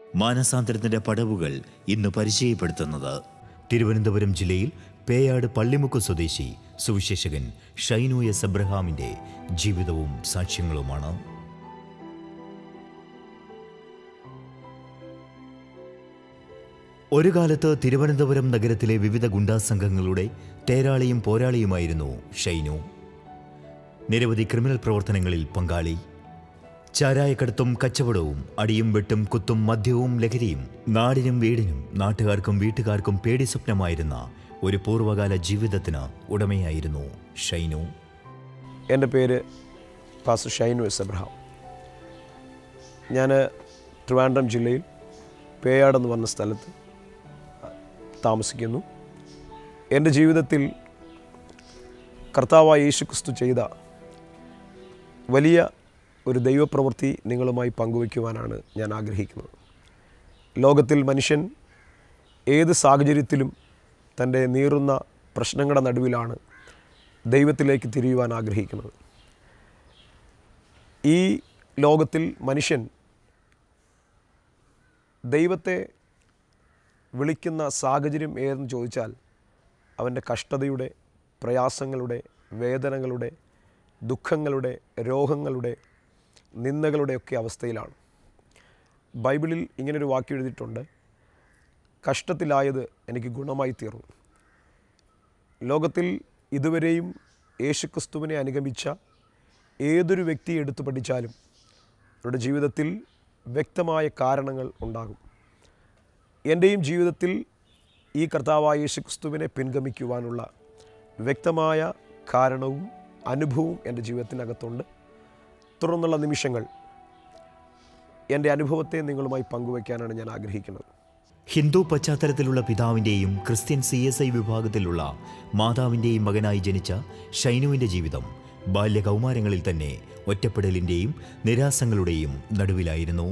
മാനസാന്തരത്തിന്റെ പടവുകൾ ഇന്ന് പരിചയപ്പെടുത്തുന്നത് തിരുവനന്തപുരം ജില്ലയിൽ പേയാട് പള്ളിമുക്ക് സ്വദേശി സുവിശേഷകൻ ഷൈനു എസ് എബ്രഹാമിന്റെ ജീവിതവും സാക്ഷ്യങ്ങളുമാണ് ഒരു കാലത്ത് തിരുവനന്തപുരം നഗരത്തിലെ വിവിധ ഗുണ്ടാ സംഘങ്ങളുടെ തേരാളിയും പോരാളിയുമായിരുന്നു ഷൈനു നിരവധി ക്രിമിനൽ പ്രവർത്തനങ്ങളിൽ പങ്കാളി ചാരായക്കടത്തും കച്ചവടവും അടിയും വെട്ടും കുത്തും മദ്യവും ലഹരിയും നാടിനും വീടിനും നാട്ടുകാർക്കും വീട്ടുകാർക്കും പേടി സ്വപ്നമായിരുന്ന ഒരു പൂർവ്വകാല ജീവിതത്തിന് ഉടമയായിരുന്നു ഷൈനു എൻ്റെ പേര് പാസ്റ്റർ ഷൈനു എസ് എബ്രഹാം ഞാൻ ട്രിവാൻഡ്രം ജില്ലയിൽ പേയാട് എന്ന് പറഞ്ഞ സ്ഥലത്ത് താമസിക്കുന്നു എൻ്റെ ജീവിതത്തിൽ കർത്താവായ യേശു ക്രിസ്തു ചെയ്ത വലിയ ഒരു ദൈവപ്രവൃത്തി നിങ്ങളുമായി പങ്കുവയ്ക്കുവാനാണ് ഞാൻ ആഗ്രഹിക്കുന്നത് ലോകത്തിൽ മനുഷ്യൻ ഏത് സാഹചര്യത്തിലും തൻ്റെ നീറുന്ന പ്രശ്നങ്ങളുടെ നടുവിലാണ് ദൈവത്തിലേക്ക് തിരിയുവാൻ ആഗ്രഹിക്കുന്നത് ഈ ലോകത്തിൽ മനുഷ്യൻ ദൈവത്തെ വിളിക്കുന്ന സാഹചര്യം ഏതെന്ന് ചോദിച്ചാൽ അവൻ്റെ കഷ്ടതയുടെ പ്രയാസങ്ങളുടെ വേദനകളുടെ ദുഃഖങ്ങളുടെ രോഗങ്ങളുടെ നിന്ദകളുടെയൊക്കെ അവസ്ഥയിലാണ് ബൈബിളിൽ ഇങ്ങനൊരു വാക്യം എഴുതിയിട്ടുണ്ട് കഷ്ടത്തിലായത് എനിക്ക് ഗുണമായി തീർന്നു ലോകത്തിൽ ഇതുവരെയും യേശുക്രിസ്തുവിനെ അനുഗമിച്ച ഏതൊരു വ്യക്തി എടുത്തു പഠിച്ചാലും അവരുടെ ജീവിതത്തിൽ വ്യക്തമായ കാരണങ്ങൾ ഉണ്ടാകും എൻ്റെയും ജീവിതത്തിൽ ഈ കർത്താവായ യേശുക്രിസ്തുവിനെ പിൻഗമിക്കുവാനുള്ള വ്യക്തമായ കാരണവും അനുഭവവും എൻ്റെ ജീവിതത്തിനകത്തുണ്ട് തുടർന്നുള്ള നിമിഷങ്ങൾ എൻ്റെ അനുഭവത്തെ നിങ്ങളുമായി പങ്കുവയ്ക്കാനാണ് ഞാൻ ആഗ്രഹിക്കുന്നത് ഹിന്ദു പശ്ചാത്തലത്തിലുള്ള പിതാവിൻ്റെയും ക്രിസ്ത്യൻ സി എസ് ഐ വിഭാഗത്തിലുള്ള മാതാവിൻ്റെയും മകനായി ജനിച്ച ഷൈനുവിൻ്റെ ജീവിതം ബാല്യകൗമാരങ്ങളിൽ തന്നെ ഒറ്റപ്പെടലിൻ്റെയും നിരാസങ്ങളുടെയും നടുവിലായിരുന്നു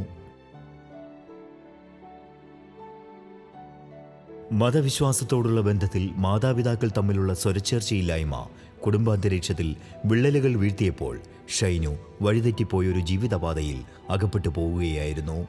മതവിശ്വാസത്തോടുള്ള ബന്ധത്തിൽ മാതാപിതാക്കൾ തമ്മിലുള്ള സ്വരച്ചേർച്ചയില്ലായ്മ കുടുംബാന്തരീക്ഷത്തിൽ വിള്ളലുകൾ വീഴ്ത്തിയപ്പോൾ ഷൈനു വഴിതെറ്റിപ്പോയൊരു ജീവിതപാതയിൽ അകപ്പെട്ടു പോവുകയായിരുന്നു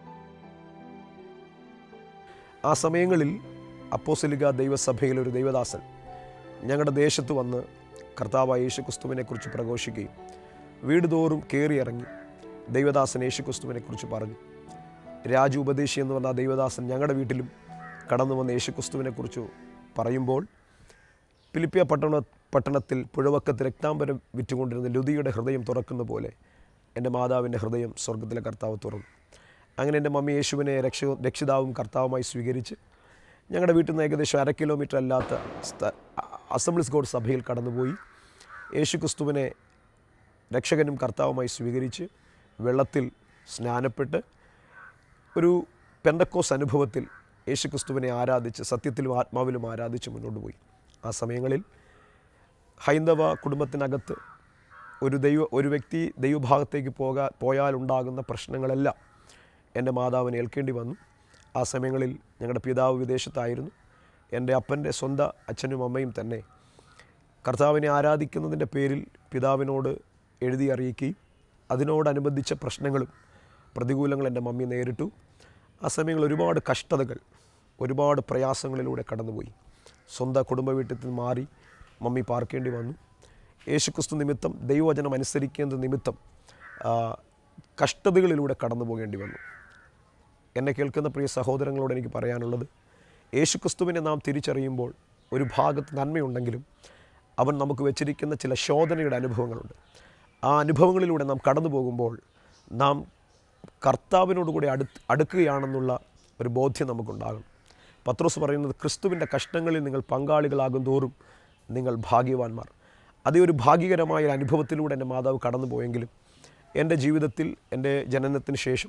ആ സമയങ്ങളിൽ അപ്പോസലിക ദൈവസഭയിൽ ഒരു ദൈവദാസൻ ഞങ്ങളുടെ ദേശത്ത് വന്ന് കർത്താവായ യേശുക്രിസ്തുവിനെക്കുറിച്ച് പ്രഘോഷിക്കുകയും വീട് തോറും കയറിയിറങ്ങി ദൈവദാസൻ യേശുക്രിസ്തുവിനെക്കുറിച്ച് പറഞ്ഞു രാജു ഉപദേശി എന്ന് പറഞ്ഞ ആ ദൈവദാസൻ ഞങ്ങളുടെ വീട്ടിലും കടന്നു വന്ന യേശുക്രിസ്തുവിനെക്കുറിച്ച് പറയുമ്പോൾ ഫിലിപ്പിയ പട്ടണ പട്ടണത്തിൽ പുഴവക്കത്ത് രക്താംബരം വിറ്റുകൊണ്ടിരുന്ന ലുതിയുടെ ഹൃദയം തുറക്കുന്ന പോലെ എൻ്റെ മാതാവിൻ്റെ ഹൃദയം സ്വർഗത്തിലെ കർത്താവ് തുറന്നു അങ്ങനെ എൻ്റെ മമ്മി യേശുവിനെ രക്ഷ രക്ഷിതാവും കർത്താവുമായി സ്വീകരിച്ച് ഞങ്ങളുടെ വീട്ടിൽ നിന്ന് ഏകദേശം അര കിലോമീറ്റർ അല്ലാത്ത സ്ഥ- അസംബ്ലീസ് ഗോഡ് സഭയിൽ കടന്നുപോയി യേശു ക്രിസ്തുവിനെ രക്ഷകനും കർത്താവുമായി സ്വീകരിച്ച് വെള്ളത്തിൽ സ്നാനപ്പെട്ട് ഒരു പെന്തക്കോസ് അനുഭവത്തിൽ യേശു ക്രിസ്തുവിനെ ആരാധിച്ച് സത്യത്തിലും ആത്മാവിലും ആരാധിച്ച് മുന്നോട്ട് പോയി ആ സമയങ്ങളിൽ ഹൈന്ദവ കുടുംബത്തിനകത്ത് ഒരു ദൈവ ഒരു വ്യക്തി ദൈവഭാഗത്തേക്ക് പോകാ പോയാലുണ്ടാകുന്ന പ്രശ്നങ്ങളെല്ലാം എൻ്റെ മാതാവിനെ ഏൽക്കേണ്ടി വന്നു ആ സമയങ്ങളിൽ ഞങ്ങളുടെ പിതാവ് വിദേശത്തായിരുന്നു എൻ്റെ അപ്പൻ്റെ സ്വന്തം അച്ഛനും അമ്മയും തന്നെ കർത്താവിനെ ആരാധിക്കുന്നതിൻ്റെ പേരിൽ പിതാവിനോട് എഴുതി അറിയിക്കുകയും അതിനോടനുബന്ധിച്ച പ്രശ്നങ്ങളും പ്രതികൂലങ്ങൾ എൻ്റെ മമ്മി നേരിട്ടു ആ സമയങ്ങളിൽ ഒരുപാട് കഷ്ടതകൾ ഒരുപാട് പ്രയാസങ്ങളിലൂടെ കടന്നുപോയി സ്വന്തം കുടുംബ വീട്ടിൽ നിന്ന് മാറി മമ്മി പാർക്കേണ്ടി വന്നു യേശുക്രിസ്തു നിമിത്തം ദൈവവചനം അനുസരിക്കുന്നത് നിമിത്തം ആ, കഷ്ടതകളിലൂടെ കടന്നു പോകേണ്ടി വന്നു എന്നെ കേൾക്കുന്ന പ്രിയ സഹോദരങ്ങളോട് എനിക്ക് പറയാനുള്ളത് യേശുക്രിസ്തുവിനെ നാം തിരിച്ചറിയുമ്പോൾ ഒരു ഭാഗത്ത് നന്മയുണ്ടെങ്കിലും അവൻ നമുക്ക് വെച്ചിരിക്കുന്ന ചില ശോധനയുടെ അനുഭവങ്ങളുണ്ട് ആ അനുഭവങ്ങളിലൂടെ നാം കടന്നു പോകുമ്പോൾ നാം കർത്താവിനോടുകൂടി അടു അടുക്കുകയാണെന്നുള്ള ഒരു ബോധ്യം നമുക്കുണ്ടാകും പത്രോസ് പറയുന്നത് ക്രിസ്തുവിൻ്റെ കഷ്ടങ്ങളിൽ നിങ്ങൾ പങ്കാളികളാകും തോറും നിങ്ങൾ ഭാഗ്യവാന്മാർ അതേ ഒരു ഭാഗ്യകരമായ ഒരു അനുഭവത്തിലൂടെ എൻ്റെ മാതാവ് കടന്നു പോയെങ്കിലും എൻ്റെ ജീവിതത്തിൽ എൻ്റെ ജനനത്തിന് ശേഷം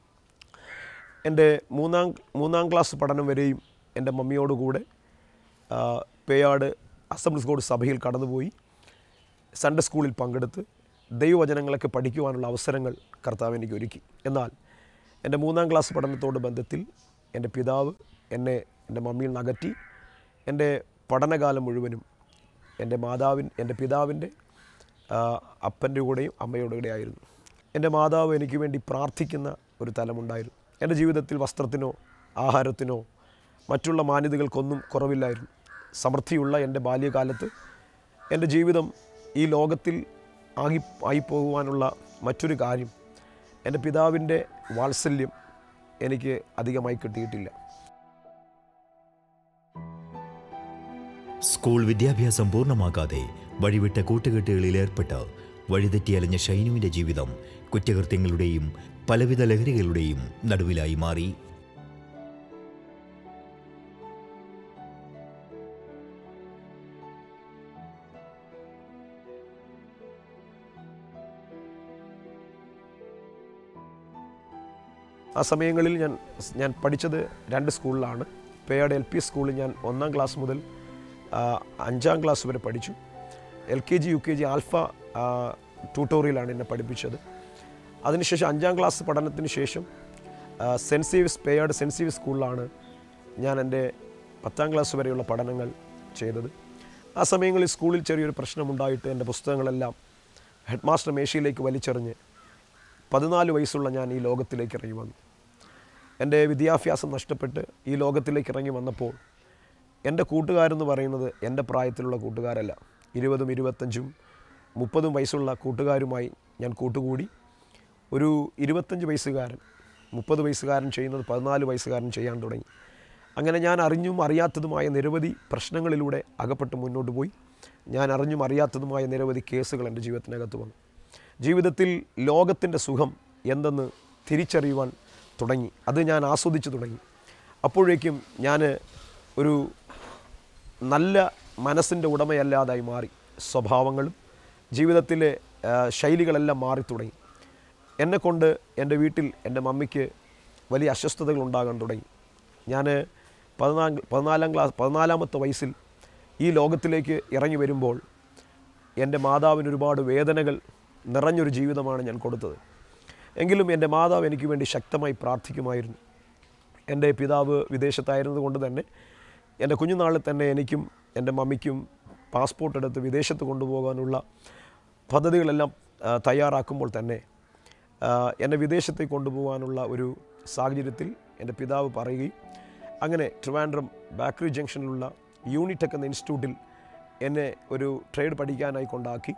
എൻ്റെ മൂന്നാം മൂന്നാം ക്ലാസ് പഠനം വരെയും എൻ്റെ മമ്മിയോടുകൂടെ ആ, പേയാട് അസംബ്ലീസ് ഗോഡ് സഭയിൽ കടന്നുപോയി സൺഡേ സ്കൂളിൽ പങ്കെടുത്ത് ദൈവവചനങ്ങളൊക്കെ പഠിക്കുവാനുള്ള അവസരങ്ങൾ കർത്താവ് എനിക്ക് ഒരുക്കി എന്നാൽ എൻ്റെ മൂന്നാം ക്ലാസ് പഠനത്തോട് ബന്ധത്തിൽ എൻ്റെ പിതാവ് എന്നെ എൻ്റെ മമ്മിയിൽ നിന്ന് അകറ്റി എൻ്റെ പഠനകാലം മുഴുവനും എൻ്റെ മാതാവിൻ എൻ്റെ പിതാവിൻ്റെ അപ്പൻ്റെ കൂടെയും അമ്മയുടെ കൂടെ ആയിരുന്നു എൻ്റെ മാതാവ് എനിക്ക് വേണ്ടി പ്രാർത്ഥിക്കുന്ന ഒരു തലമുണ്ടായിരുന്നു എൻ്റെ ജീവിതത്തിൽ വസ്ത്രത്തിനോ ആഹാരത്തിനോ മറ്റുള്ള മാന്യതകൾക്കൊന്നും കുറവില്ലായിരുന്നു സമൃദ്ധിയുള്ള എൻ്റെ ബാല്യകാലത്ത് എൻ്റെ ജീവിതം ഈ ലോകത്തിൽ ആയി ആയിപ്പോകുവാനുള്ള മറ്റൊരു കാര്യം എൻ്റെ പിതാവിൻ്റെ വാത്സല്യം എനിക്ക് അധികമായി കിട്ടിയിട്ടില്ല സ്കൂൾ വിദ്യാഭ്യാസം പൂർണ്ണമാക്കാതെ വഴിവിട്ട കൂട്ടുകെട്ടുകളിൽ ഏർപ്പെട്ട് വഴിതെറ്റി അലഞ്ഞ ഷൈനുവിൻ്റെ ജീവിതം കുറ്റകൃത്യങ്ങളുടെയും പലവിധ ലഹരികളുടെയും നടുവിലായി മാറി ആ സമയങ്ങളിൽ ഞാൻ ഞാൻ പഠിച്ചത് രണ്ട് സ്കൂളിലാണ് പേയാട് എൽ പി സ്കൂളിൽ ഞാൻ ഒന്നാം ക്ലാസ് മുതൽ ആ, അഞ്ചാം ക്ലാസ് വരെ പഠിച്ചു L K G U K G alpha ആ, ട്യൂട്ടോറിയലാണ് എന്നെ പഠിപ്പിച്ചത് അതിനുശേഷം അഞ്ചാം ക്ലാസ് പഠനത്തിന് ശേഷം ആ, സെൻറ്റ് സേവിയസ് പേയാട് സെൻറ്റ് സേവിയസ് സ്കൂളിലാണ് ഞാൻ എൻ്റെ പത്താം ക്ലാസ് വരെയുള്ള പഠനങ്ങൾ ചെയ്തത് ആ സമയങ്ങളിൽ സ്കൂളിൽ ചെറിയൊരു പ്രശ്നമുണ്ടായിട്ട് എൻ്റെ പുസ്തകങ്ങളെല്ലാം ഹെഡ് മാസ്റ്റർ മേശയിലേക്ക് വലിച്ചെറിഞ്ഞ് പതിനാല് വയസ്സുള്ള ഞാൻ ഈ ലോകത്തിലേക്ക് ഇറങ്ങി വന്നു എൻ്റെ വിദ്യാഭ്യാസം നഷ്ടപ്പെട്ട് ഈ ലോകത്തിലേക്ക് ഇറങ്ങി വന്നപ്പോൾ എൻ്റെ കൂട്ടുകാരെന്ന് പറയുന്നത് എൻ്റെ പ്രായത്തിലുള്ള കൂട്ടുകാരല്ല ഇരുപതും ഇരുപത്തഞ്ചും മുപ്പതും വയസ്സുള്ള കൂട്ടുകാരുമായി ഞാൻ കൂട്ടുകൂടി ഒരു ഇരുപത്തഞ്ച് വയസ്സുകാരൻ മുപ്പത് വയസ്സുകാരൻ ചെയ്യുന്നത് പതിനാല് വയസ്സുകാരൻ ചെയ്യാൻ തുടങ്ങി അങ്ങനെ ഞാൻ അറിഞ്ഞും അറിയാത്തതുമായ നിരവധി പ്രശ്നങ്ങളിലൂടെ അകപ്പെട്ട് മുന്നോട്ട് പോയി ഞാൻ അറിഞ്ഞും അറിയാത്തതുമായ നിരവധി കേസുകൾ എൻ്റെ ജീവിതത്തിനകത്ത് വന്നു ജീവിതത്തിൽ ലോകത്തിൻ്റെ സുഖം എന്തെന്ന് തിരിച്ചറിയുവാൻ തുടങ്ങി അത് ഞാൻ ആസ്വദിച്ചു തുടങ്ങി അപ്പോഴേക്കും ഞാൻ ഒരു നല്ല മനസ്സിൻ്റെ ഉടമയല്ലാതായി മാറി സ്വഭാവങ്ങളും ജീവിതത്തിലെ ആ, ശൈലികളെല്ലാം മാറി തുടങ്ങി എന്നെക്കൊണ്ട് എൻ്റെ വീട്ടിൽ എൻ്റെ മമ്മിക്ക് വലിയ അസ്വസ്ഥതകൾ ഉണ്ടാകാൻ തുടങ്ങി ഞാൻ പതിനാല് പതിനാലാം ക്ലാസ് പതിനാലാമത്തെ വയസ്സിൽ ഈ ലോകത്തിലേക്ക് ഇറങ്ങി വരുമ്പോൾ എൻ്റെ മാതാവിന് ഒരുപാട് വേദനകൾ നിറഞ്ഞൊരു ജീവിതമാണ് ഞാൻ കൊടുത്തത് എങ്കിലും എൻ്റെ മാതാവ് എനിക്ക് വേണ്ടി ശക്തമായി പ്രാർത്ഥിക്കുമായിരുന്നു എൻ്റെ പിതാവ് വിദേശത്തായിരുന്നത് കൊണ്ട് തന്നെ എൻ്റെ കുഞ്ഞുനാളിൽ തന്നെ എനിക്കും എൻ്റെ മമ്മിക്കും പാസ്പോർട്ട് എടുത്ത് വിദേശത്ത് കൊണ്ടുപോകാനുള്ള പദ്ധതികളെല്ലാം ആ, തയ്യാറാക്കുമ്പോൾ തന്നെ ആ, എന്നെ വിദേശത്തേക്ക് കൊണ്ടുപോകാനുള്ള ഒരു സാഹചര്യത്തിൽ എൻ്റെ പിതാവ് പറയുകയും അങ്ങനെ ട്രിവാൻഡ്രം ബാക്കറി ജംഗ്ഷനിലുള്ള യൂണിടെക് എന്ന ഇൻസ്റ്റിറ്റ്യൂട്ടിൽ എന്നെ ഒരു ട്രേഡ് പഠിക്കാനായി കൊണ്ടാക്കി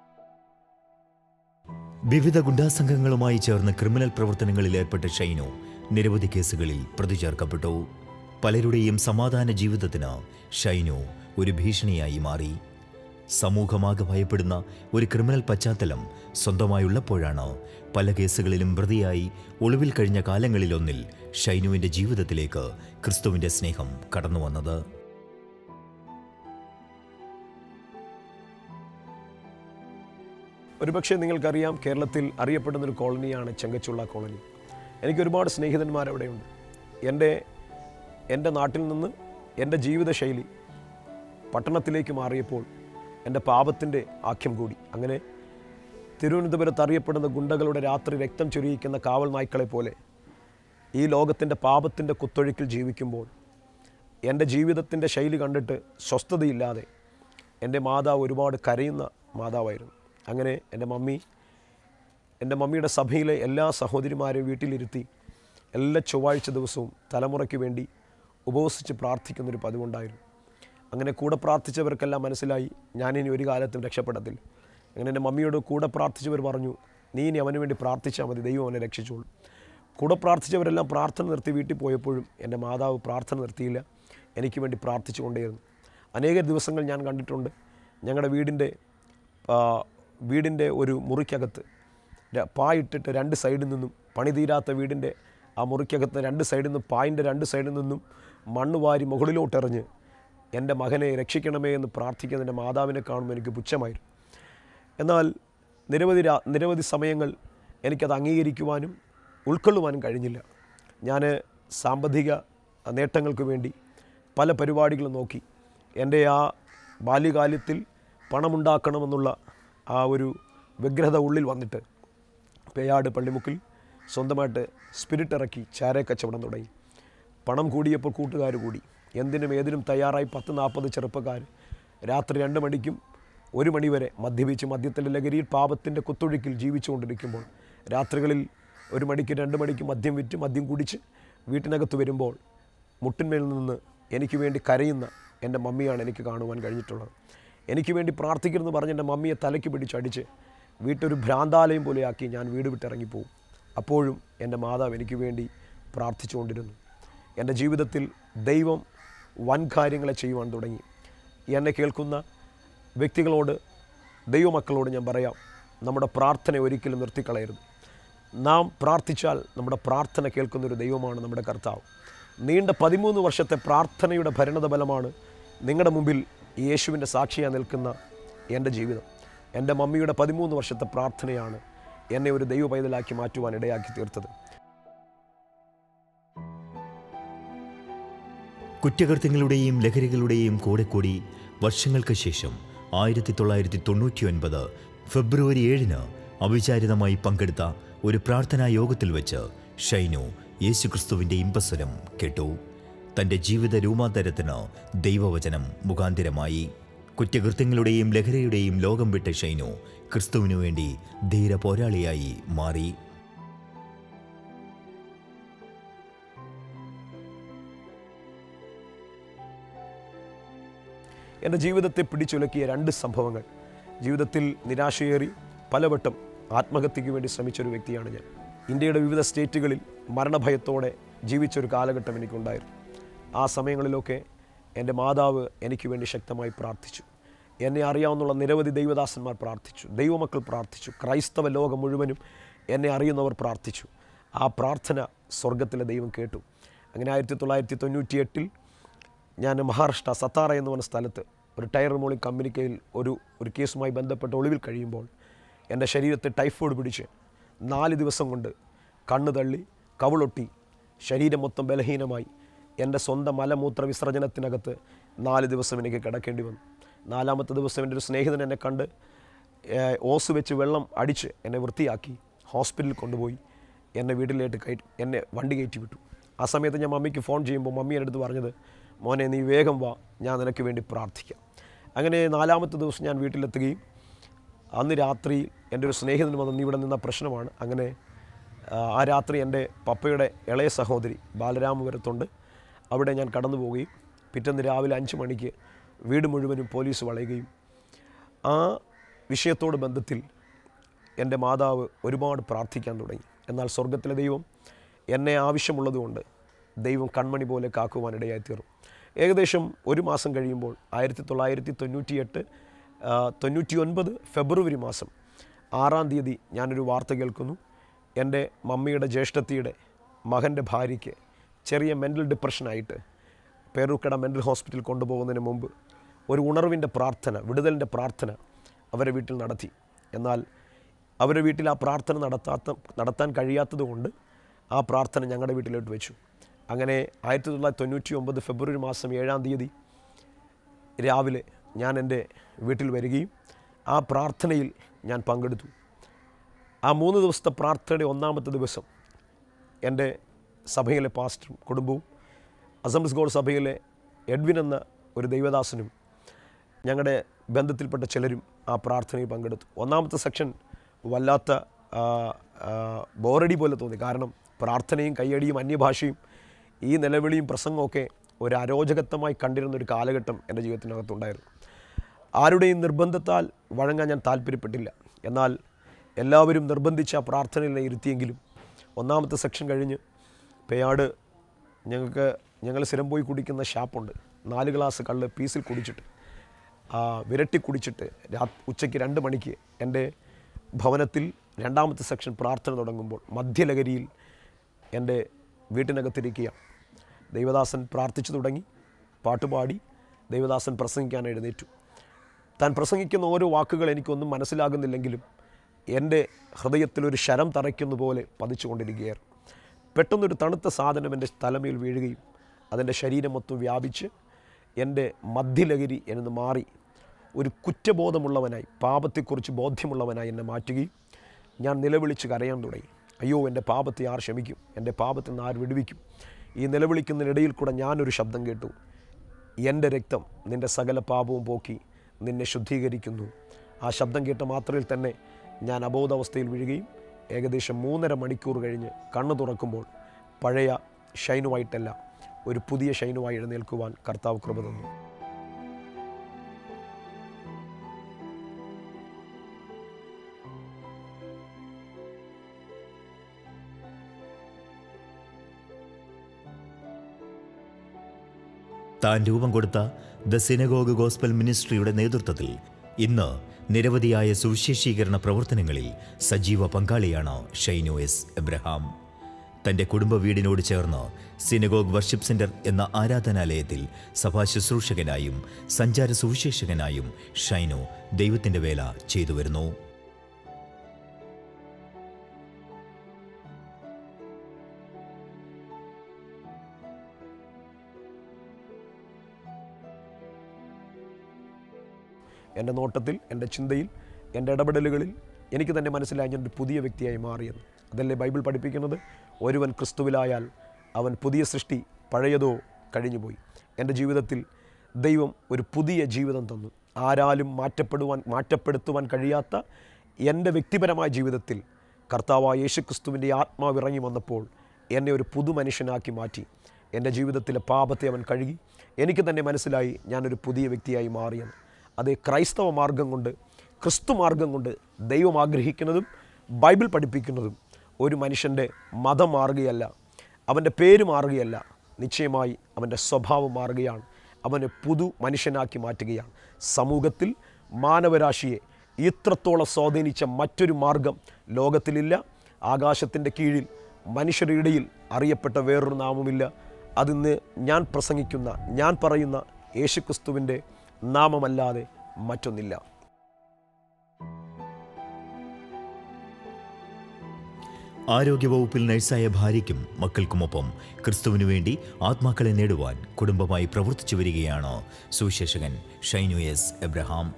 വിവിധ ഗുണ്ടാസംഘങ്ങളുമായി ചേർന്ന് ക്രിമിനൽ പ്രവർത്തനങ്ങളിൽ ഏർപ്പെട്ട ഷൈനു നിരവധി കേസുകളിൽ പ്രതി ചേർക്കപ്പെട്ടു പലരുടെയും സമാധാന ജീവിതത്തിന് ഷൈനു ഒരു ഭീഷണിയായി മാറി സമൂഹമാകെ ഭയപ്പെടുന്ന ഒരു ക്രിമിനൽ പശ്ചാത്തലം സ്വന്തമായുള്ളപ്പോഴാണ് പല കേസുകളിലും പ്രതിയായി ഒളിവിൽ കഴിഞ്ഞ കാലങ്ങളിലൊന്നിൽ ഷൈനുവിൻ്റെ ജീവിതത്തിലേക്ക് ക്രിസ്തുവിൻ്റെ സ്നേഹം കടന്നു വന്നത് ഒരുപക്ഷെ നിങ്ങൾക്കറിയാം കേരളത്തിൽ അറിയപ്പെടുന്ന ഒരു കോളനിയാണ് ചെങ്കച്ചുള്ള കോളനി എനിക്ക് ഒരുപാട് സ്നേഹിതന്മാർ അവിടെയുണ്ട് എൻ്റെ എൻ്റെ നാട്ടിൽ നിന്ന് എൻ്റെ ജീവിതശൈലി പട്ടണത്തിലേക്ക് മാറിയപ്പോൾ എൻ്റെ പാപത്തിൻ്റെ ആഖ്യം കൂടി അങ്ങനെ തിരുവനന്തപുരത്ത് അറിയപ്പെടുന്ന ഗുണ്ടകളുടെ രാത്രി രക്തം ചൊരിയിക്കുന്ന കാവൽ നായ്ക്കളെ പോലെ ഈ ലോകത്തിൻ്റെ പാപത്തിൻ്റെ കുത്തൊഴുക്കിൽ ജീവിക്കുമ്പോൾ എൻ്റെ ജീവിതത്തിൻ്റെ ശൈലി കണ്ടിട്ട് സ്വസ്ഥതയില്ലാതെ എൻ്റെ മാതാവ് ഒരുപാട് കരയുന്ന മാതാവായിരുന്നു അങ്ങനെ എൻ്റെ മമ്മി എൻ്റെ മമ്മിയുടെ സഭയിലെ എല്ലാ സഹോദരിമാരെയും വീട്ടിലിരുത്തി എല്ലാ ചൊവ്വാഴ്ച ദിവസവും തലമുറയ്ക്ക് വേണ്ടി ഉപവസിച്ച് പ്രാർത്ഥിക്കുന്നൊരു പതിവുണ്ടായിരുന്നു അങ്ങനെ കൂടെ പ്രാർത്ഥിച്ചവർക്കെല്ലാം മനസ്സിലായി ഞാനിനി ഒരു കാലത്തും രക്ഷപ്പെടത്തില്ല അങ്ങനെ എൻ്റെ മമ്മിയോട് കൂടെ പ്രാർത്ഥിച്ചവർ പറഞ്ഞു നീ ഇനി അവന് വേണ്ടി പ്രാർത്ഥിച്ചാൽ മതി ദൈവം അവനെ രക്ഷിച്ചോളൂ കൂടെ പ്രാർത്ഥിച്ചവരെല്ലാം പ്രാർത്ഥന നിർത്തി വീട്ടിൽ പോയപ്പോഴും എൻ്റെ മാതാവ് പ്രാർത്ഥന നിർത്തിയില്ല എനിക്ക് വേണ്ടി പ്രാർത്ഥിച്ചു കൊണ്ടേയിരുന്നു അനേക ദിവസങ്ങൾ ഞാൻ കണ്ടിട്ടുണ്ട് ഞങ്ങളുടെ വീടിൻ്റെ ആ, വീടിൻ്റെ ഒരു മുറിക്കകത്ത് ര- പായിട്ടിട്ട് രണ്ട് സൈഡിൽ നിന്നും പണി തീരാത്ത വീടിൻ്റെ ആ മുറിക്കകത്ത് രണ്ട് സൈഡിൽ നിന്നും പായിൻ്റെ രണ്ട് സൈഡിൽ നിന്നും മണ്ണ് വാരി മുകളിലോട്ടെറിഞ്ഞ് എൻ്റെ മകനെ രക്ഷിക്കണമേ എന്ന് പ്രാർത്ഥിക്കുന്ന എൻ്റെ മാതാവിനെ കാണുമ്പോൾ എനിക്ക് പുച്ഛമായിരുന്നു എന്നാൽ നിരവധി രാ നിരവധി സമയങ്ങൾ എനിക്കത് അംഗീകരിക്കുവാനും ഉൾക്കൊള്ളുവാനും കഴിഞ്ഞില്ല ഞാൻ സാമ്പത്തിക നേട്ടങ്ങൾക്ക് വേണ്ടി പല പരിപാടികളും നോക്കി എൻ്റെ ആ ബാല്യകാലത്തിൽ പണമുണ്ടാക്കണമെന്നുള്ള ആ ഒരു വ്യഗ്രത ഉള്ളിൽ വന്നിട്ട് പേയാട് പള്ളിമുക്കിൽ സ്വന്തമായിട്ട് സ്പിരിറ്റ് ഇറക്കി ചാര കച്ചവടം തുടങ്ങി പണം കൂടിയപ്പോൾ കൂട്ടുകാർ കൂടി എന്തിനും ഏതിനും തയ്യാറായി പത്ത് നാൽപ്പത് ചെറുപ്പക്കാർ രാത്രി രണ്ട് മണിക്കും ഒരു മണിവരെ മദ്യപിച്ച് മദ്യത്തിൻ്റെ ലഹരിയിൽ പാപത്തിൻ്റെ കുത്തൊഴുക്കിൽ ജീവിച്ചുകൊണ്ടിരിക്കുമ്പോൾ രാത്രികളിൽ ഒരു മണിക്ക് രണ്ട് മണിക്ക് മദ്യം വിറ്റ് മദ്യം കുടിച്ച് വീട്ടിനകത്ത് വരുമ്പോൾ മുട്ടിന്മേൽ നിന്ന് എനിക്ക് വേണ്ടി കരയുന്ന എൻ്റെ മമ്മിയാണ് എനിക്ക് കാണുവാൻ കഴിഞ്ഞിട്ടുള്ളത് എനിക്ക് വേണ്ടി പ്രാർത്ഥിക്കണമെന്ന് പറഞ്ഞ് എൻ്റെ മമ്മിയെ തലയ്ക്ക് പിടിച്ചടിച്ച് വീട്ടൊരു ഭ്രാന്താലയം പോലെയാക്കി ഞാൻ വീട് വിട്ടിറങ്ങിപ്പോവും അപ്പോഴും എൻ്റെ മാതാവ് എനിക്ക് വേണ്ടി പ്രാർത്ഥിച്ചുകൊണ്ടിരുന്നു എൻ്റെ ജീവിതത്തിൽ ദൈവം വൻ കാര്യങ്ങളെ ചെയ്യുവാൻ തുടങ്ങി എന്നെ കേൾക്കുന്ന വ്യക്തികളോട് ദൈവമക്കളോട് ഞാൻ പറയാം നമ്മുടെ പ്രാർത്ഥന ഒരിക്കലും നിർത്തിക്കളയരുത് നാം പ്രാർത്ഥിച്ചാൽ നമ്മുടെ പ്രാർത്ഥന കേൾക്കുന്നൊരു ദൈവമാണ് നമ്മുടെ കർത്താവ് നീണ്ട പതിമൂന്ന് വർഷത്തെ പ്രാർത്ഥനയുടെ ഭരണത ബലമാണ് നിങ്ങളുടെ മുമ്പിൽ യേശുവിൻ്റെ സാക്ഷിയായി നിൽക്കുന്ന എൻ്റെ ജീവിതം എൻ്റെ മമ്മിയുടെ പതിമൂന്ന് വർഷത്തെ പ്രാർത്ഥനയാണ് എന്നെ ഒരു ദൈവ പൈതലാക്കി മാറ്റുവാൻ ഇടയാക്കി തീർത്തത് കുറ്റകൃത്യങ്ങളുടെയും ലഹരികളുടെയും കൂടെ കൂടി വർഷങ്ങൾക്ക് ശേഷം ആയിരത്തി തൊള്ളായിരത്തി തൊണ്ണൂറ്റി ഒൻപത് ഫെബ്രുവരി ഏഴിന് അവിചാരിതമായി പങ്കെടുത്ത ഒരു പ്രാർത്ഥനാ യോഗത്തിൽ വെച്ച് ഷൈനു യേശുക്രിസ്തുവിൻ്റെ ഇമ്പസ്വരം കേട്ടു തൻ്റെ ജീവിത രൂപാന്തരത്തിന് ദൈവവചനം മുഖാന്തിരമായി കുറ്റകൃത്യങ്ങളുടെയും ലഹരിയുടെയും ലോകം വിട്ട ഷൈനു ക്രിസ്തുവിനു വേണ്ടി ധീര പോരാളിയായി മാറി എൻ്റെ ജീവിതത്തെ പിടിച്ചുലക്കിയ രണ്ട് സംഭവങ്ങൾ ജീവിതത്തിൽ നിരാശയേറി പലവട്ടം ആത്മഹത്യയ്ക്ക് വേണ്ടി ശ്രമിച്ചൊരു വ്യക്തിയാണ് ഞാൻ ഇന്ത്യയുടെ വിവിധ സ്റ്റേറ്റുകളിൽ മരണഭയത്തോടെ ജീവിച്ചൊരു കാലഘട്ടം എനിക്കുണ്ടായിരുന്നു ആ സമയങ്ങളിലൊക്കെ എൻ്റെ മാതാവ് എനിക്ക് വേണ്ടി ശക്തമായി പ്രാർത്ഥിച്ചു എന്നെ അറിയാവുന്ന നിരവധി ദൈവദാസന്മാർ പ്രാർത്ഥിച്ചു ദൈവമക്കൾ പ്രാർത്ഥിച്ചു ക്രൈസ്തവ ലോകം മുഴുവനും എന്നെ അറിയുന്നവർ പ്രാർത്ഥിച്ചു ആ പ്രാർത്ഥന സ്വർഗത്തിലെ ദൈവം കേട്ടു അങ്ങനെ ആയിരത്തി തൊള്ളായിരത്തി തൊണ്ണൂറ്റി എട്ടിൽ ഞാൻ മഹാരാഷ്ട്ര സത്താറ എന്ന് പറഞ്ഞ സ്ഥലത്ത് ഒരു ടയർ മോളിംഗ് കമ്പനിക്കയിൽ ഒരു ഒരു കേസുമായി ബന്ധപ്പെട്ട് ഒളിവിൽ കഴിയുമ്പോൾ എൻ്റെ ശരീരത്തെ ടൈഫോയിഡ് പിടിച്ച് നാല് ദിവസം കൊണ്ട് കണ്ണ് തള്ളി കവിളൊട്ടി ശരീരം മൊത്തം ബലഹീനമായി എൻ്റെ സ്വന്തം മലമൂത്ര വിസർജനത്തിനകത്ത് നാല് ദിവസം എനിക്ക് കിടക്കേണ്ടി വന്നു നാലാമത്തെ ദിവസം എൻ്റെ ഒരു സ്നേഹിതൻ എന്നെ കണ്ട് ഏഹ്, ഓസ് വെച്ച് വെള്ളം അടിച്ച് എന്നെ വൃത്തിയാക്കി ഹോസ്പിറ്റലിൽ കൊണ്ടുപോയി എന്നെ വീട്ടിലേക്ക് കയറ്റി എന്നെ വണ്ടി കയറ്റി വിട്ടു ആ സമയത്ത് ഞാൻ മമ്മിക്ക് ഫോൺ ചെയ്യുമ്പോൾ മമ്മി എൻ്റെ അടുത്ത് പറഞ്ഞത് മോനെ നീ വേഗം വാ ഞാൻ നിനക്ക് വേണ്ടി പ്രാർത്ഥിക്കാം അങ്ങനെ നാലാമത്തെ ദിവസം ഞാൻ വീട്ടിലെത്തുകയും അന്ന് രാത്രി എൻ്റെ ഒരു സ്നേഹിതൻ വന്ന് നീ ഇവിടെ നിന്ന പ്രശ്നമാണ് അങ്ങനെ ആ, ആ രാത്രി എൻ്റെ പപ്പയുടെ ഇളയ സഹോദരി ബാലരാമപുരത്തുണ്ട് അവിടെ ഞാൻ കടന്നു പോവുകയും പിറ്റേന്ന് രാവിലെ അഞ്ച് മണിക്ക് വീട് മുഴുവനും പോലീസ് വളയുകയും ആ വിഷയത്തോട് ബന്ധത്തിൽ എൻ്റെ മാതാവ് ഒരുപാട് പ്രാർത്ഥിക്കാൻ തുടങ്ങി എന്നാൽ സ്വർഗത്തിലെ ദൈവം എന്നെ ആവശ്യമുള്ളതുകൊണ്ട് ദൈവം കൺമണി പോലെ കാക്കുവാൻ ഇടയായി തീർന്നു ഏകദേശം ഒരു മാസം കഴിയുമ്പോൾ ആയിരത്തി തൊള്ളായിരത്തി തൊണ്ണൂറ്റിയെട്ട് തൊണ്ണൂറ്റി ഒൻപത് ഫെബ്രുവരി മാസം ആറാം തീയതി ഞാനൊരു വാർത്ത കേൾക്കുന്നു എൻ്റെ മമ്മിയുടെ ജ്യേഷ്ഠത്തിയുടെ മകൻ്റെ ഭാര്യയ്ക്ക് ചെറിയ മെൻ്റൽ ഡിപ്രഷനായിട്ട് പേരൂക്കട മെൻ്റൽ ഹോസ്പിറ്റൽ കൊണ്ടുപോകുന്നതിന് മുമ്പ് ഒരു ഉണർവിൻ്റെ പ്രാർത്ഥന വിടുതലിൻ്റെ പ്രാർത്ഥന അവരെ വീട്ടിൽ നടത്തി എന്നാൽ അവരുടെ വീട്ടിൽ ആ പ്രാർത്ഥന നടത്താത്ത നടത്താൻ കഴിയാത്തത് കൊണ്ട് ആ പ്രാർത്ഥന ഞങ്ങളുടെ വീട്ടിലോട്ട് വെച്ചു അങ്ങനെ ആയിരത്തി തൊള്ളായിരത്തി തൊണ്ണൂറ്റി ഒമ്പത് ഫെബ്രുവരി മാസം ഏഴാം തീയതി രാവിലെ ഞാൻ എൻ്റെ വീട്ടിൽ വരികയും ആ പ്രാർത്ഥനയിൽ ഞാൻ പങ്കെടുത്തു ആ മൂന്ന് ദിവസത്തെ പ്രാർത്ഥനയുടെ ഒന്നാമത്തെ ദിവസം എൻ്റെ സഭയിലെ പാസ്റ്ററും കുടുംബവും അസംബ്ലീസ് ഗോഡ് സഭയിലെ എഡ്വിൻ എന്ന ഒരു ദൈവദാസനും ഞങ്ങളുടെ ബന്ധത്തിൽപ്പെട്ട ചിലരും ആ പ്രാർത്ഥനയിൽ പങ്കെടുത്തു ഒന്നാമത്തെ സെക്ഷൻ വല്ലാത്ത ആ, ആ, ബോറടി പോലെ തോന്നി കാരണം പ്രാർത്ഥനയും കയ്യടിയും അന്യഭാഷയും ഈ നിലവിളിയും പ്രസംഗമൊക്കെ ഒരു അരോചകത്വമായി കണ്ടിരുന്ന ഒരു കാലഘട്ടം എൻ്റെ ജീവിതത്തിനകത്തുണ്ടായിരുന്നു ആരുടെയും നിർബന്ധത്താൽ വഴങ്ങാൻ ഞാൻ താല്പര്യപ്പെട്ടില്ല എന്നാൽ എല്ലാവരും നിർബന്ധിച്ച ആ പ്രാർത്ഥനയിൽ ഇരുത്തിയെങ്കിലും ഒന്നാമത്തെ സെക്ഷൻ കഴിഞ്ഞ് പേയാട് ഞങ്ങൾക്ക് ഞങ്ങൾ സ്ഥിരം പോയി കുടിക്കുന്ന ഷാപ്പുണ്ട് നാല് ഗ്ലാസ് കള്ള് പീസിൽ കുടിച്ചിട്ട് ആ, വിരട്ടി കുടിച്ചിട്ട് രാ ഉച്ചയ്ക്ക് രണ്ട് മണിക്ക് എൻ്റെ ഭവനത്തിൽ രണ്ടാമത്തെ സെക്ഷൻ പ്രാർത്ഥന തുടങ്ങുമ്പോൾ മധ്യലഹരിയിൽ എൻ്റെ വീട്ടിനകത്തിരിക്കുകയാണ് ദൈവദാസൻ പ്രാർത്ഥിച്ചു തുടങ്ങി പാട്ടുപാടി ദൈവദാസൻ പ്രസംഗിക്കാൻ എഴുന്നേറ്റു താൻ പ്രസംഗിക്കുന്ന ഓരോ വാക്കുകൾ എനിക്കൊന്നും മനസ്സിലാകുന്നില്ലെങ്കിലും എൻ്റെ ഹൃദയത്തിൽ ഒരു ശരം തറയ്ക്കുന്ന പോലെ പതിച്ചുകൊണ്ടിരിക്കുകയായിരുന്നു പെട്ടെന്നൊരു തണുത്ത സാധനം എൻ്റെ തലമേൽ വീഴുകയും അതെൻ്റെ ശരീരം മൊത്തം വ്യാപിച്ച് എൻ്റെ മധ്യലഹരി എന്ന് മാറി ഒരു കുറ്റബോധമുള്ളവനായി പാപത്തെക്കുറിച്ച് ബോധ്യമുള്ളവനായി എന്നെ മാറ്റുകയും ഞാൻ നിലവിളിച്ച് കരയാൻ തുടങ്ങി അയ്യോ എൻ്റെ പാപത്തെ ആർ ക്ഷമിക്കും എൻ്റെ പാപത്തിൽ നിന്ന് ആര് വിടുവിക്കും ഈ നിലവിളിക്കുന്നതിനിടയിൽ കൂടെ ഞാനൊരു ശബ്ദം കേട്ടു എൻ്റെ രക്തം നിൻ്റെ സകല പാപവും പോക്കി നിന്നെ ശുദ്ധീകരിക്കുന്നു ആ ശബ്ദം കേട്ട മാത്രയിൽ തന്നെ ഞാൻ അബോധാവസ്ഥയിൽ വീഴുകയും ഏകദേശം മൂന്നര മണിക്കൂർ കഴിഞ്ഞ് കണ്ണു തുറക്കുമ്പോൾ പഴയ ഷൈനുമായിട്ടല്ല ഒരു പുതിയ ഷൈനുമായി എഴുന്നേൽക്കുവാൻ കർത്താവ് കൃപ തന്നു താൻ രൂപം കൊടുത്ത ദ സിനഗോഗ് ഗോസ്ബൽ മിനിസ്ട്രിയുടെ നേതൃത്വത്തിൽ ഇന്ന് നിരവധിയായ സുവിശേഷീകരണ പ്രവർത്തനങ്ങളിൽ സജീവ പങ്കാളിയാണ് ഷൈനു എസ് എബ്രഹാം തൻ്റെ കുടുംബ വീടിനോട് ചേർന്ന് സിനഗോഗ് വർഷിപ്പ് സെന്റർ എന്ന ആരാധനാലയത്തിൽ സഭാ ശുശ്രൂഷകനായും സഞ്ചാര സുവിശേഷകനായും ഷൈനു ദൈവത്തിൻ്റെ വേല ചെയ്തു വരുന്നു എൻ്റെ നോട്ടത്തിൽ എൻ്റെ ചിന്തയിൽ എൻ്റെ ഇടപെടലുകളിൽ എനിക്ക് തന്നെ മനസ്സിലായി ഞാൻ ഒരു പുതിയ വ്യക്തിയായി മാറിയെന്ന് അതല്ലേ ബൈബിൾ പഠിപ്പിക്കുന്നത് ഒരുവൻ ക്രിസ്തുവിലായാൽ അവൻ പുതിയ സൃഷ്ടി പഴയതോ കഴിഞ്ഞുപോയി എൻ്റെ ജീവിതത്തിൽ ദൈവം ഒരു പുതിയ ജീവിതം തന്നു ആരാലും മാറ്റപ്പെടുവാൻ മാറ്റപ്പെടുത്തുവാൻ കഴിയാത്ത എൻ്റെ വ്യക്തിപരമായ ജീവിതത്തിൽ കർത്താവായ യേശുക്രിസ്തുവിൻ്റെ ആത്മാവ് ഇറങ്ങി വന്നപ്പോൾ എന്നെ ഒരു പുതു മനുഷ്യനാക്കി മാറ്റി എൻ്റെ ജീവിതത്തിലെ പാപത്തെ അവൻ കഴുകി എനിക്ക് തന്നെ മനസ്സിലായി ഞാനൊരു പുതിയ വ്യക്തിയായി മാറിയെന്ന് അത് ക്രൈസ്തവ മാർഗം കൊണ്ട് ക്രിസ്തു മാർഗം കൊണ്ട് ദൈവം ആഗ്രഹിക്കുന്നതും ബൈബിൾ പഠിപ്പിക്കുന്നതും ഒരു മനുഷ്യൻ്റെ മതം മാറുകയല്ല അവൻ്റെ പേര് മാറുകയല്ല നിശ്ചയമായി അവൻ്റെ സ്വഭാവം മാറുകയാണ് അവനെ പുതു മനുഷ്യനാക്കി മാറ്റുകയാണ് സമൂഹത്തിൽ മാനവരാശിയെ ഇത്രത്തോളം സ്വാധീനിച്ച മറ്റൊരു മാർഗം ലോകത്തിലില്ല ആകാശത്തിൻ്റെ കീഴിൽ മനുഷ്യരുടെ ഇടയിൽ അറിയപ്പെട്ട വേറൊരു നാമമില്ല അതിന്ന് ഞാൻ പ്രസംഗിക്കുന്ന ഞാൻ പറയുന്ന യേശുക്രിസ്തുവിൻ്റെ നാമമല്ലാതെ മറ്റൊന്നില്ല ആരോഗ്യവകുപ്പിൽ നഴ്സായ ഭാര്യയ്ക്കും മക്കൾക്കുമൊപ്പം ക്രിസ്തുവിനു വേണ്ടി ആത്മാക്കളെ നേടുവാൻ കുടുംബമായി പ്രവർത്തിച്ചു വരികയാണ് സുവിശേഷകൻ ഷൈനു എസ് എബ്രഹാം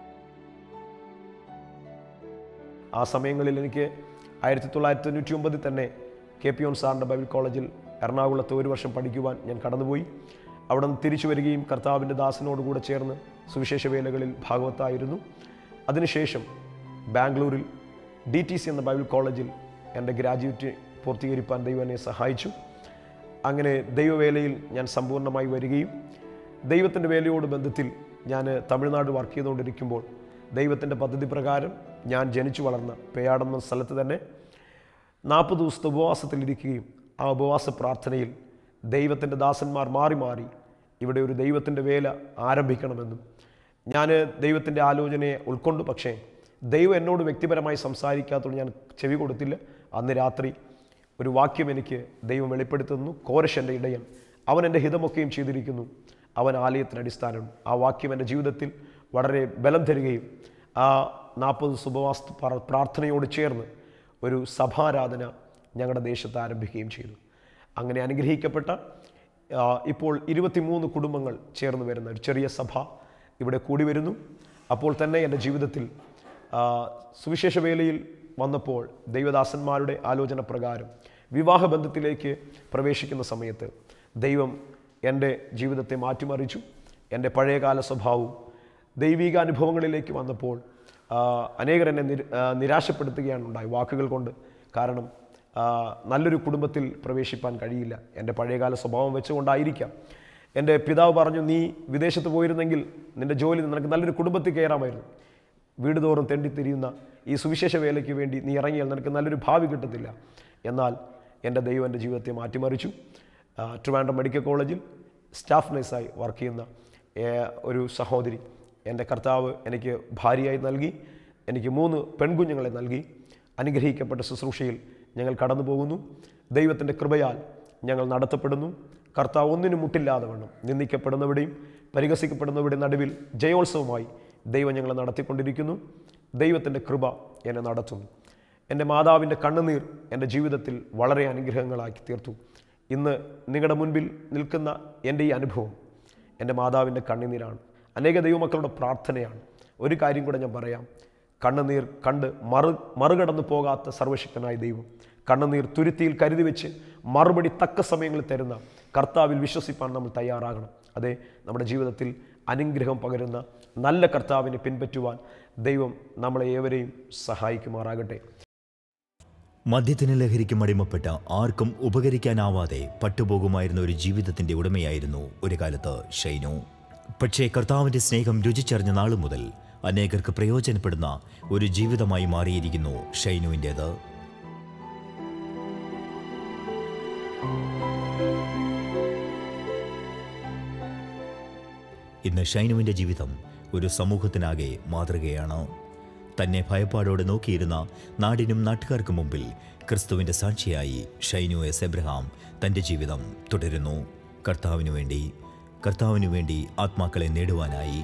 ആ സമയങ്ങളിൽ എനിക്ക് ആയിരത്തി തൊള്ളായിരത്തി തൊണ്ണൂറ്റി ഒമ്പതിൽ തന്നെ കെ പി ഓൺ സാറിൻ്റെ ബൈബിൾ കോളേജിൽ എറണാകുളത്ത് ഒരു വർഷം പഠിക്കുവാൻ ഞാൻ കടന്നുപോയി അവിടെ നിന്ന് തിരിച്ചു വരികയും കർത്താവിൻ്റെ ദാസനോട് കൂടെ ചേർന്ന് സുവിശേഷ വേലകളിൽ ഭാഗവത്തായിരുന്നു അതിനുശേഷം ബാംഗ്ലൂരിൽ ഡി ടി സി എന്ന ബൈബിൾ കോളേജിൽ എൻ്റെ ഗ്രാജുവേറ്റ് പൂർത്തീകരിപ്പാൻ ദൈവം എന്നെ സഹായിച്ചു അങ്ങനെ ദൈവവേലയിൽ ഞാൻ സമ്പൂർണ്ണമായി വരികയും ദൈവത്തിൻ്റെ വേലയോട് ബന്ധത്തിൽ ഞാൻ തമിഴ്നാട് വർക്ക് ചെയ്തുകൊണ്ടിരിക്കുമ്പോൾ ദൈവത്തിൻ്റെ പദ്ധതി പ്രകാരം ഞാൻ ജനിച്ചു വളർന്ന പേയാടം എന്ന സ്ഥലത്ത് തന്നെ നാൽപ്പത് ദിവസത്തെ ഉപവാസത്തിലിരിക്കുകയും ആ ഉപവാസ പ്രാർത്ഥനയിൽ ദൈവത്തിൻ്റെ ദാസന്മാർ മാറി മാറി ഇവിടെ ഒരു ദൈവത്തിൻ്റെ വേല ആരംഭിക്കണമെന്നും ഞാൻ ദൈവത്തിൻ്റെ ആലോചനയെ ഉൾക്കൊണ്ടു പക്ഷേ ദൈവം എന്നോട് വ്യക്തിപരമായി സംസാരിക്കാത്തതുകൊണ്ട് ഞാൻ ചെവി കൊടുത്തില്ല അന്ന് രാത്രി ഒരു വാക്യം എനിക്ക് ദൈവം വെളിപ്പെടുത്തുന്നു കോരശൻ്റെ ഇടയൻ അവൻ എൻ്റെ ഹിതമൊക്കെയും ചെയ്തിരിക്കുന്നു അവൻ ആലയത്തിന് അടിസ്ഥാനം ആ വാക്യം എൻ്റെ ജീവിതത്തിൽ വളരെ ബലം തരികയും ആ നാൽപ്പത് സുപവാസ പ്ര- പ്രാർത്ഥനയോട് ചേർന്ന് ഒരു സഭാരാധന ഞങ്ങളുടെ ദേശത്ത് ആരംഭിക്കുകയും ചെയ്തു അങ്ങനെ അനുഗ്രഹിക്കപ്പെട്ട ആ, ഇപ്പോൾ ഇരുപത്തിമൂന്ന് കുടുംബങ്ങൾ ചേർന്ന് വരുന്ന ഒരു ചെറിയ സഭ ഇവിടെ കൂടി വരുന്നു അപ്പോൾ തന്നെ എൻ്റെ ജീവിതത്തിൽ ആ, സുവിശേഷ വേലയിൽ വന്നപ്പോൾ ദൈവദാസന്മാരുടെ ആലോചന പ്രകാരം വിവാഹബന്ധത്തിലേക്ക് പ്രവേശിക്കുന്ന സമയത്ത് ദൈവം എൻ്റെ ജീവിതത്തെ മാറ്റിമറിച്ചു എൻ്റെ പഴയകാല സ്വഭാവവും ദൈവിക അനുഭവങ്ങളിലേക്ക് വന്നപ്പോൾ ആ, അനേകർ എന്നെ നിര- ആ, നിരാശപ്പെടുത്തുകയാണ് ഉണ്ടായി വാക്കുകൾ കൊണ്ട് കാരണം ആ, നല്ലൊരു കുടുംബത്തിൽ പ്രവേശിപ്പാൻ കഴിയില്ല എൻ്റെ പഴയകാല സ്വഭാവം വെച്ചുകൊണ്ടായിരിക്കാം എൻ്റെ പിതാവ് പറഞ്ഞു നീ വിദേശത്ത് പോയിരുന്നെങ്കിൽ നിൻ്റെ ജോലി നിനക്ക് നല്ലൊരു കുടുംബത്തിൽ കയറാമായിരുന്നു വീട് തോറും തെണ്ടിത്തിരിയുന്ന ഈ സുവിശേഷ വേലയ്ക്ക് വേണ്ടി നീ ഇറങ്ങിയാൽ നിനക്ക് നല്ലൊരു ഭാവി കിട്ടത്തില്ല എന്നാൽ എൻ്റെ ദൈവം എൻ്റെ ജീവിതത്തെ മാറ്റിമറിച്ചു ആ, ട്രിവാൻഡ്രം മെഡിക്കൽ കോളേജിൽ സ്റ്റാഫ് നഴ്സായി വർക്ക് ചെയ്യുന്ന ഏ, ഒരു സഹോദരി എൻ്റെ കർത്താവ് എനിക്ക് ഭാര്യയായി നൽകി എനിക്ക് മൂന്ന് പെൺകുഞ്ഞുങ്ങളെ നൽകി അനുഗ്രഹിക്കപ്പെട്ട ശുശ്രൂഷയിൽ ഞങ്ങൾ കടന്നു പോകുന്നു ദൈവത്തിൻ്റെ കൃപയാൽ ഞങ്ങൾ നടത്തപ്പെടുന്നു കർത്താവ് ഒന്നിനും മുട്ടില്ലാതെ വണ്ണം നിന്ദിക്കപ്പെടുന്നവിടെയും പരിഹസിക്കപ്പെടുന്നവരുടെയും നടുവിൽ ജയോത്സവമായി ദൈവം ഞങ്ങളെ നടത്തിക്കൊണ്ടിരിക്കുന്നു ദൈവത്തിൻ്റെ കൃപ എന്നെ നടത്തുന്നു എൻ്റെ മാതാവിൻ്റെ കണ്ണുനീർ എൻ്റെ ജീവിതത്തിൽ വളരെ അനുഗ്രഹങ്ങളാക്കി തീർത്തു ഇന്ന് നിങ്ങളുടെ മുൻപിൽ നിൽക്കുന്ന എൻ്റെ ഈ അനുഭവം എൻ്റെ മാതാവിൻ്റെ കണ്ണുനീരാണ് അനേക ദൈവമക്കളുടെ പ്രാർത്ഥനയാണ് ഒരു കാര്യം കൂടെ ഞാൻ പറയാം കണ്ണുനീർ കണ്ട് മറു മറുകടന്നു പോകാത്ത സർവശക്തനായ ദൈവം കണ്ണുനീർ തുരുത്തിയിൽ കരുതി വെച്ച് മറുപടി തക്ക സമയങ്ങളിൽ തരുന്ന കർത്താവിൽ വിശ്വസിപ്പാൻ നമ്മൾ തയ്യാറാകണം അതെ നമ്മുടെ ജീവിതത്തിൽ അനുഗ്രഹം പകരുന്ന നല്ല കർത്താവിനെ പിൻപറ്റുവാൻ ദൈവം നമ്മളെ ഏവരെയും സഹായിക്കുമാറാകട്ടെ മദ്യത്തിന് ലഹരിക്കും അടിമപ്പെട്ട ആർക്കും ഉപകരിക്കാനാവാതെ പട്ടുപോകുമായിരുന്ന ഒരു ജീവിതത്തിന്റെ ഉടമയായിരുന്നു ഒരു കാലത്ത് ഷൈനു പക്ഷേ കർത്താവിന്റെ സ്നേഹം രുചിച്ചറിഞ്ഞ നാളു മുതൽ അനേകർക്ക് പ്രയോജനപ്പെടുന്ന ഒരു ജീവിതമായി മാറിയിരിക്കുന്നു ഷൈനുവിൻ്റേത് ഇന്ന് ഷൈനുവിൻ്റെ ജീവിതം ഒരു സമൂഹത്തിനാകെ മാതൃകയാണ് തന്നെ ഭയപ്പാടോടെ നോക്കിയിരുന്ന നാടിനും നാട്ടുകാർക്കും മുമ്പിൽ ക്രിസ്തുവിൻ്റെ സാക്ഷിയായി ഷൈനു എസ് എബ്രഹാം തൻ്റെ ജീവിതം തുടരുന്നു കർത്താവിനു വേണ്ടി കർത്താവിനു വേണ്ടി ആത്മാക്കളെ നേടുവാനായി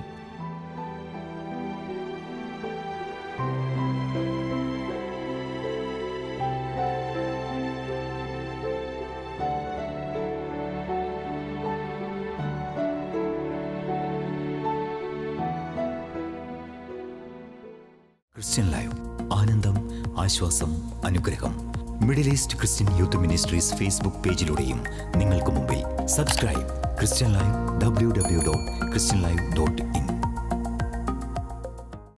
ക്രിസ്ത്യൻ ലൈവ് ആനന്ദം ആശ്വാസം അനുഗ്രഹം Middle East Christian youth ministries Facebook പേജിലൂടെയും നിങ്ങൾക്ക് മുമ്പിൽ subscribe Christian live W W dot Christian live dot